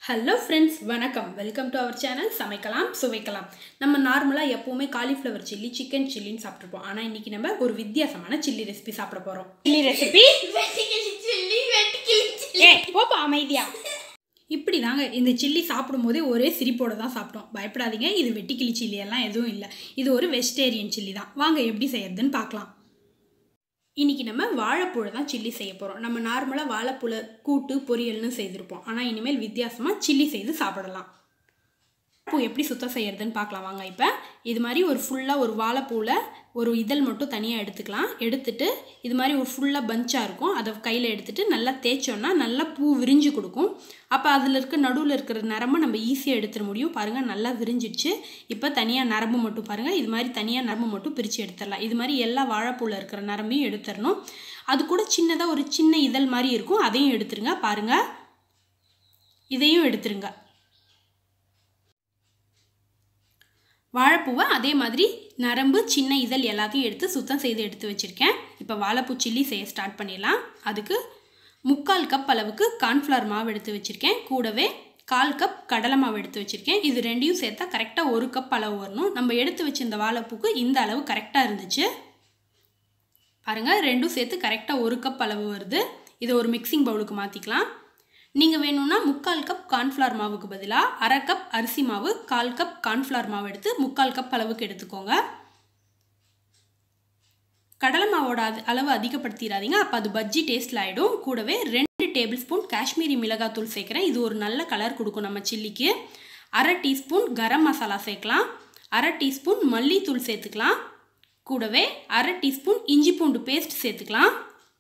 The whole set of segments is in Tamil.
ஹலோ ஃப்ரெண்ட்ஸ் வணக்கம் வெல்கம் டு அவர் சேனல் சமைக்கலாம் சுவைக்கலாம் நம்ம நார்மலாக எப்போவுமே காலிஃப்ளவர் சில்லி சிக்கன் சில்லின்னு சாப்பிட்ருப்போம் ஆனால் இன்னைக்கு நம்ம ஒரு வித்தியாசமான சில்லி ரெசிபி சாப்பிட போகிறோம் சில்லி ரெசிபி வெட்டிக்கிளி சில்லி வெட்டிக்கிளி சில்லி ஏ போப்பா அமைதியா இப்படி தாங்க இந்த சில்லி சாப்பிடும்போதே ஒரே சிரிப்போட தான் சாப்பிட்டோம் பயப்படாதீங்க இது வெட்டிக்கிளி சில்லி எல்லாம் எதுவும் இல்லை இது ஒரு வெஜிடேரியன் சில்லி தான் வாங்க எப்படி செய்யறதுன்னு பார்க்கலாம் இன்னைக்கு நம்ம வாழைப்பூவை தான் சில்லி செய்ய போகிறோம் நம்ம நார்மலாக வாழைப்பூல கூட்டு பொரியல்னு செய்திருப்போம் ஆனால் இனிமேல் வித்தியாசமாக சில்லி செய்து சாப்பிடலாம் பூ எப்படி சுத்தம் செய்யறதுன்னு பார்க்கலாம் வாங்க இப்போ இது மாதிரி ஒரு ஃபுல்லாக ஒரு வாழைப்பூவில் ஒரு இதழ் மட்டும் தனியாக எடுத்துக்கலாம் எடுத்துட்டு இது மாதிரி ஒரு ஃபுல்லாக பஞ்சாக இருக்கும் அதை கையில் எடுத்துட்டு நல்லா தேய்ச்சோன்னா நல்லா பூ விரிஞ்சு கொடுக்கும் அப்போ அதில் இருக்க நடுவில் இருக்கிற நரம்பை நம்ம ஈஸியாக எடுத்துட முடியும் பாருங்கள் நல்லா விரிஞ்சிடுச்சு இப்போ தனியாக நரம்பு மட்டும் பாருங்கள் இது மாதிரி தனியாக நரம்பு மட்டும் பிரித்து எடுத்துடலாம் இது மாதிரி எல்லா வாழைப்பூவில் இருக்கிற நரம்பையும் எடுத்துடணும் அது கூட சின்னதாக ஒரு சின்ன இதழ் மாதிரி இருக்கும் அதையும் எடுத்துருங்க பாருங்கள் இதையும் எடுத்துருங்க வாழைப்பூவை அதே மாதிரி நரம்பு சின்ன இதழ் எல்லாத்தையும் எடுத்து சுத்தம் செய்து எடுத்து வச்சுருக்கேன் இப்போ வாழைப்பூ சில்லி செய்ய ஸ்டார்ட் பண்ணிடலாம் அதுக்கு முக்கால் கப் அளவுக்கு கார்ன்ஃப்ளவர் மாவு எடுத்து வச்சுருக்கேன் கூடவே கால் கப் கடலை மாவு எடுத்து வச்சுருக்கேன் இது ரெண்டையும் சேர்த்தா கரெக்டாக ஒரு கப் அளவு வரணும் நம்ம எடுத்து வச்சிருந்த வாழைப்பூக்கு இந்த அளவு கரெக்டாக இருந்துச்சு பாருங்கள் ரெண்டும் சேர்த்து கரெக்டாக ஒரு கப் அளவு வருது இதை ஒரு மிக்சிங் பவுலுக்கு மாற்றிக்கலாம் நீங்கள் வேணும்னா முக்கால் கப் கார்ன்ஃப்ளவர் மாவுக்கு பதிலாக அரை கப் அரிசி மாவு கால் கப் கார்ன்ஃப்ளவர் மாவு எடுத்து முக்கால் கப் அளவுக்கு எடுத்துக்கோங்க கடலை மாவோட அது அளவு அதிகப்படுத்திடாதீங்க அப்போ அது பஜ்ஜி டேஸ்ட்டில் ஆகிடும் கூடவே ரெண்டு டேபிள் ஸ்பூன் காஷ்மீரி மிளகாத்தூள் சேர்க்குறேன் இது ஒரு நல்ல கலர் கொடுக்கும் நம்ம சில்லிக்கு அரை டீஸ்பூன் கரம் மசாலா சேர்க்கலாம் அரை டீஸ்பூன் மல்லித்தூள் சேர்த்துக்கலாம் கூடவே அரை டீஸ்பூன் இஞ்சி பூண்டு பேஸ்ட் சேர்த்துக்கலாம்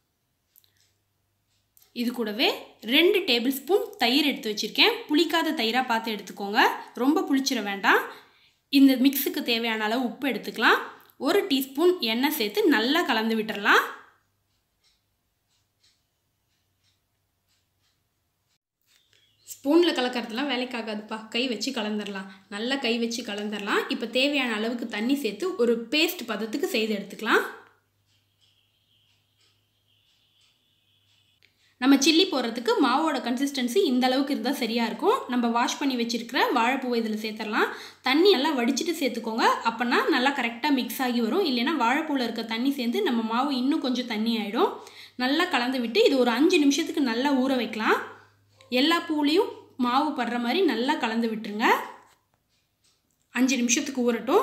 இது கூடவே ரெண்டு டேபிள் ஸ்பூன் தயிர் எடுத்து வச்சுருக்கேன் புளிக்காத தயிராக பார்த்து எடுத்துக்கோங்க ரொம்ப புளிச்சிட வேண்டாம் இந்த மிக்ஸுக்கு தேவையான அளவு உப்பு எடுத்துக்கலாம் ஒரு டீஸ்பூன் எண்ணெய் சேர்த்து நல்லா கலந்து விட்டுறலாம் ஸ்பூனில் கலக்கிறதுலாம் வேலைக்காகாதுப்பா கை வச்சு கலந்துடலாம் நல்லா கை வச்சு கலந்துடலாம் இப்போ தேவையான அளவுக்கு தண்ணி சேர்த்து ஒரு பேஸ்ட் பதத்துக்கு செய்து எடுத்துக்கலாம் நம்ம சில்லி போடுறதுக்கு மாவோட கன்சிஸ்டன்சி இந்த அளவுக்கு இருந்தால் சரியாக இருக்கும் நம்ம வாஷ் பண்ணி வச்சுருக்கிற வாழைப்பூவை இதில் சேர்த்துடலாம் தண்ணி நல்லா வடிச்சிட்டு சேர்த்துக்கோங்க அப்போனா நல்லா கரெக்டாக மிக்ஸ் ஆகி வரும் இல்லைன்னா வாழைப்பூவில் இருக்க தண்ணி சேர்ந்து நம்ம மாவு இன்னும் கொஞ்சம் தண்ணி ஆகிடும் நல்லா கலந்து விட்டு இது ஒரு அஞ்சு நிமிஷத்துக்கு நல்லா ஊற வைக்கலாம் எல்லா பூலையும் மாவு படுற மாதிரி நல்லா கலந்து விட்டுருங்க அஞ்சு நிமிஷத்துக்கு ஊறட்டும்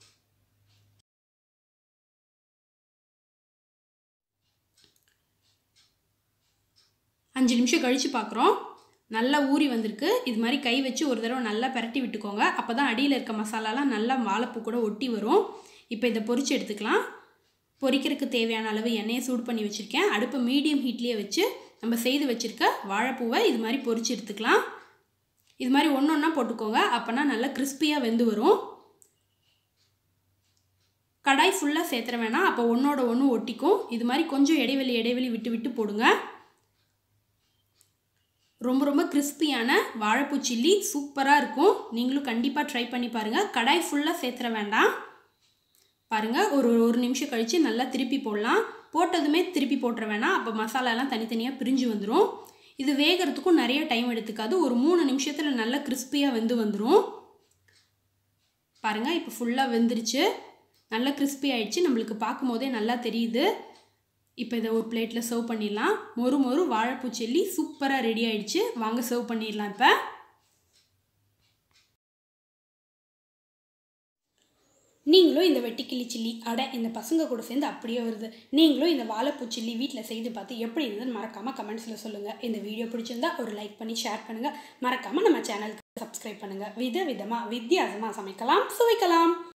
அஞ்சு நிமிஷம் கழித்து பார்க்குறோம் நல்லா ஊறி வந்திருக்கு இது மாதிரி கை வச்சு ஒரு தடவை நல்லா பரட்டி விட்டுக்கோங்க அப்போ தான் அடியில் இருக்க மசாலாலாம் நல்லா வாழைப்பூ கூட ஒட்டி வரும் இப்போ இதை பொரிச்சு எடுத்துக்கலாம் பொரிக்கிறதுக்கு தேவையான அளவு எண்ணெயை சூடு பண்ணி வச்சுருக்கேன் அடுப்பு மீடியம் ஹீட்லேயே வச்சு நம்ம செய்து வச்சுருக்க வாழைப்பூவை இது மாதிரி பொரிச்சு எடுத்துக்கலாம் இது மாதிரி ஒன்று ஒன்றா போட்டுக்கோங்க அப்போனா நல்லா கிறிஸ்பியாக வெந்து வரும் கடாய் ஃபுல்லாக சேர்த்துற வேணாம் அப்போ ஒன்றோட ஒன்று ஒட்டிக்கும் இது மாதிரி கொஞ்சம் இடைவெளி இடைவெளி விட்டு விட்டு போடுங்க ரொம்ப ரொம்ப கிறிஸ்பியான வாழைப்பூ சில்லி சூப்பராக இருக்கும் நீங்களும் கண்டிப்பாக ட்ரை பண்ணி பாருங்கள் கடாய் ஃபுல்லாக சேர்த்துற வேண்டாம் பாருங்கள் ஒரு ஒரு நிமிஷம் கழித்து நல்லா திருப்பி போடலாம் போட்டதுமே திருப்பி போட்டுற வேணாம் அப்போ மசாலாலாம் தனித்தனியாக பிரிஞ்சு வந்துடும் இது வேகிறதுக்கும் நிறைய டைம் எடுத்துக்காது ஒரு மூணு நிமிஷத்தில் நல்லா கிறிஸ்பியாக வெந்து வந்துடும் பாருங்கள் இப்போ ஃபுல்லாக வெந்துருச்சு நல்லா கிறிஸ்பி ஆயிடுச்சு நம்மளுக்கு பார்க்கும் போதே நல்லா தெரியுது இப்போ இதை ஒரு பிளேட்டில் சர்வ் பண்ணிடலாம் மொறு மொறு வாழைப்பூ செல்லி சூப்பராக ரெடி ஆயிடுச்சு வாங்க சர்வ் பண்ணிடலாம் இப்போ நீங்களும் இந்த வெட்டிக்கிளி சில்லி அடை இந்த பசங்க கூட சேர்ந்து அப்படியே வருது நீங்களும் இந்த வாழைப்பூ சில்லி வீட்டில் செய்து பார்த்து எப்படி இருந்ததுன்னு மறக்காமல் கமெண்ட்ஸில் சொல்லுங்கள் இந்த வீடியோ பிடிச்சிருந்தா ஒரு லைக் பண்ணி ஷேர் பண்ணுங்கள் மறக்காமல் நம்ம சேனலுக்கு சப்ஸ்கிரைப் பண்ணுங்கள் வித விதமாக வித்தியாசமாக சமைக்கலாம் சுவைக்கலாம்